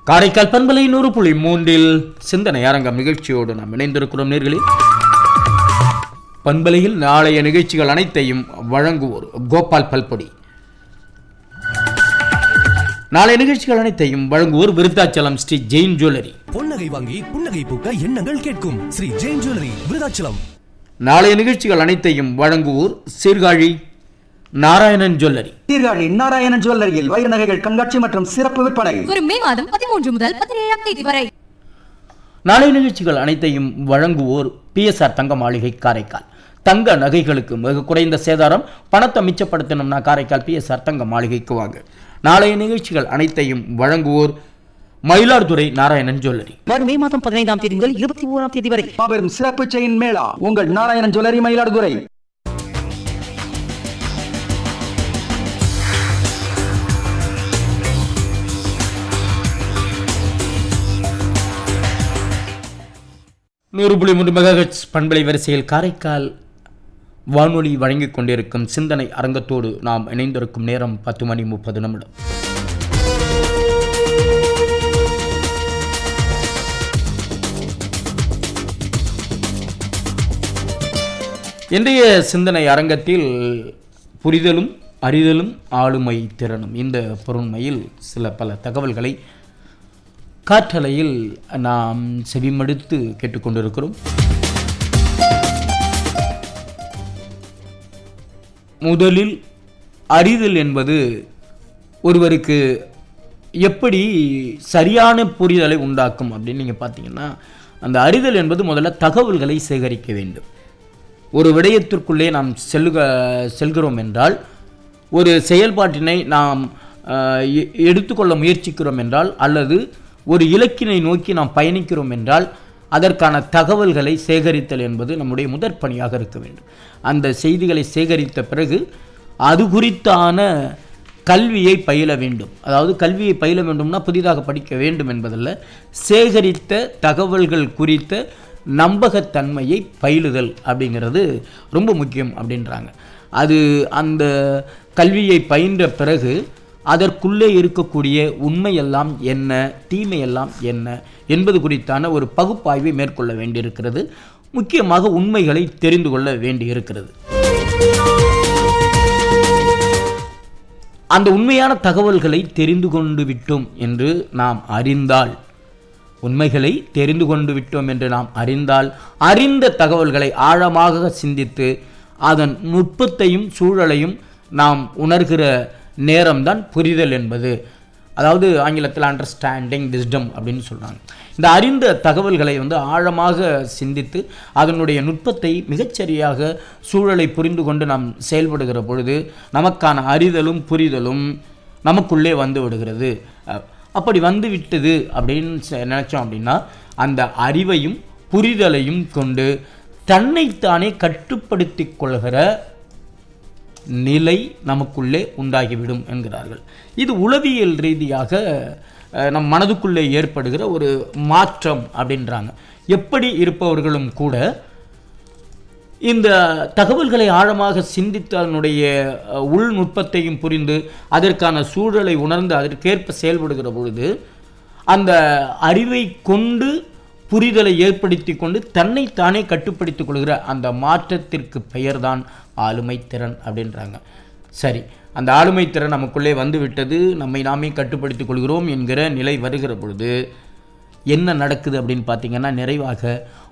காரைக்கால் பண்பலை நூறு புள்ளி மூன்றில் சிந்தனை அரங்கம் நிகழ்ச்சியோடு நாம் இணைந்திருக்கிறோம் நேர்களே பண்பலையில் நாளைய நிகழ்ச்சிகள் அனைத்தையும் வழங்குவோர் கோபால் பல்பொடி நாளைய நிகழ்ச்சிகள் அனைத்தையும் வழங்குவோர் விருத்தாச்சலம் ஸ்ரீ ஜெயின் ஜுவல்லரி பொன்னகை வாங்கி புன்னகை பூக்க எண்ணங்கள் கேட்கும் ஸ்ரீ ஜெயின் ஜுவல்லரி விருதாச்சலம் நாளைய நிகழ்ச்சிகள் அனைத்தையும் வழங்குவோர் சீர்காழி நாராயணன் ஜுவல்லரி சீர்காழி நாராயணன் ஜுவல்லரியில் வைர நகைகள் கண்காட்சி மற்றும் சிறப்பு விற்பனை வரும் மே மாதம் பதிமூன்று முதல் பதினேழாம் தேதி வரை நாளைய நிகழ்ச்சிகள் அனைத்தையும் வழங்குவோர் பிஎஸ்ஆர் தங்க மாளிகை காரைக்கால் தங்க நகைகளுக்கு மிக குறைந்த சேதாரம் பணத்தை மிச்சப்படுத்தணும்னா காரைக்கால் பிஎஸ்ஆர் தங்க மாளிகைக்கு வாங்க நாளைய நிகழ்ச்சிகள் அனைத்தையும் வழங்குவோர் மயிலாடுதுறை நாராயணன் ஜுவல்லரி வரும் மே மாதம் பதினைந்தாம் தேதி முதல் இருபத்தி ஓராம் தேதி வரை மாபெரும் சிறப்பு செயின் மேளா உங்கள் நாராயணன் ஜுவல்லரி மயிலாடுதுறை நூறு புள்ளி மூன்று மெகாஹெட்ஸ் பண்பலை வரிசையில் காரைக்கால் வானொலி வழங்கிக் கொண்டிருக்கும் சிந்தனை அரங்கத்தோடு நாம் இணைந்திருக்கும் நேரம் பத்து மணி முப்பது நிமிடம் இன்றைய சிந்தனை அரங்கத்தில் புரிதலும் அறிதலும் ஆளுமை திறனும் இந்த பொருண்மையில் சில பல தகவல்களை காற்றலையில் நாம் செவிமடுத்து கேட்டுக்கொண்டிருக்கிறோம் முதலில் அறிதல் என்பது ஒருவருக்கு எப்படி சரியான புரிதலை உண்டாக்கும் அப்படின்னு நீங்கள் பார்த்தீங்கன்னா அந்த அறிதல் என்பது முதல்ல தகவல்களை சேகரிக்க வேண்டும் ஒரு விடயத்திற்குள்ளே நாம் செல்லுக செல்கிறோம் என்றால் ஒரு செயல்பாட்டினை நாம் ஆஹ், எ- எடுத்துக்கொள்ள முயற்சிக்கிறோம் என்றால் அல்லது ஒரு இலக்கினை நோக்கி நாம் பயணிக்கிறோம் என்றால் அதற்கான தகவல்களை சேகரித்தல் என்பது நம்முடைய முதற் பணியாக இருக்க வேண்டும் அந்த செய்திகளை சேகரித்த பிறகு அது குறித்தான கல்வியை பயில வேண்டும் அதாவது கல்வியை பயில வேண்டும்னா புதிதாக படிக்க வேண்டும் என்பதல்ல சேகரித்த தகவல்கள் குறித்த நம்பகத்தன்மையை பயிலுதல் அப்படிங்கிறது ரொம்ப முக்கியம் அப்படின்றாங்க அது அந்த கல்வியை பயின்ற பிறகு அதற்குள்ளே இருக்கக்கூடிய உண்மையெல்லாம் என்ன தீமையெல்லாம் என்ன என்பது குறித்தான ஒரு பகுப்பாய்வை மேற்கொள்ள வேண்டியிருக்கிறது முக்கியமாக உண்மைகளை தெரிந்து கொள்ள வேண்டியிருக்கிறது அந்த உண்மையான தகவல்களை தெரிந்து கொண்டு விட்டோம் என்று நாம் அறிந்தால் உண்மைகளை தெரிந்து கொண்டு விட்டோம் என்று நாம் அறிந்தால் அறிந்த தகவல்களை ஆழமாக சிந்தித்து அதன் நுட்பத்தையும் சூழலையும் நாம் உணர்கிற நேரம்தான் புரிதல் என்பது அதாவது ஆங்கிலத்தில் அண்டர்ஸ்டாண்டிங் விஸ்டம் அப்படின்னு சொல்கிறாங்க இந்த அறிந்த தகவல்களை வந்து ஆழமாக சிந்தித்து அதனுடைய நுட்பத்தை மிகச்சரியாக சூழலை புரிந்து கொண்டு நாம் செயல்படுகிற பொழுது நமக்கான அறிதலும் புரிதலும் நமக்குள்ளே வந்து விடுகிறது அஹ், அப்படி வந்து விட்டது அப்படின்னு செ- நினைச்சோம் அப்படின்னா அந்த அறிவையும் புரிதலையும் கொண்டு தன்னைத்தானே கட்டுப்படுத்திக் கொள்கிற நிலை நமக்குள்ளே உண்டாகிவிடும் என்கிறார்கள் இது உளவியல் ரீதியாக அஹ், நம் மனதுக்குள்ளே ஏற்படுகிற ஒரு மாற்றம் அப்படின்றாங்க எப்படி இருப்பவர்களும் கூட இந்த தகவல்களை ஆழமாக சிந்தித்து அதனுடைய அஹ், உள்நுட்பத்தையும் புரிந்து அதற்கான சூழலை உணர்ந்து அதற்கேற்ப செயல்படுகிற பொழுது அந்த அறிவை கொண்டு புரிதலை ஏற்படுத்தி கொண்டு தன்னைத்தானே கட்டுப்படுத்திக் கொள்கிற அந்த மாற்றத்திற்கு பெயர்தான் ஆளுமை திறன் அப்படின்றாங்க சரி அந்த ஆளுமை திறன் நமக்குள்ளே வந்து விட்டது நம்மை நாமே கட்டுப்படுத்திக் கொள்கிறோம் என்கிற நிலை வருகிற பொழுது என்ன நடக்குது அப்படின்னு பார்த்தீங்கன்னா நிறைவாக